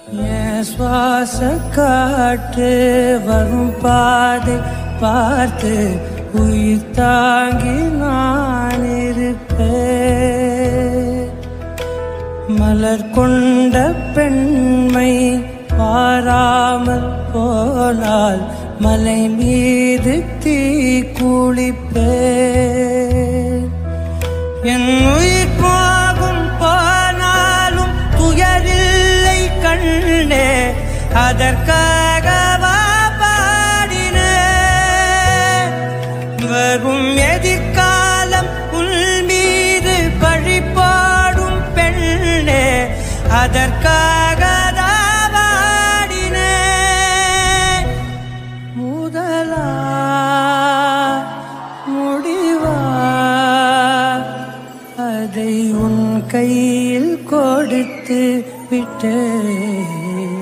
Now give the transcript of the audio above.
என் சுவாச காற்று வரும் பாதை பார்த்து உயிர் தாங்கி நான் இருப்பேன் மலர் கொண்ட பெண்மை பாராமல் போனால் மலை மீது தீ குளிப்பேன் என் உயிர் போகும் போனாலும் துயரில்லை கண்ணே அதற்காக பாடினேன் வரும் எதிர்காலம் உள் மீது பழி போடும் பெண்ணே அதற்காக பாடினேன் முதலா முடிவா அதை உன் கையில் கொடுத்து விட்டேன்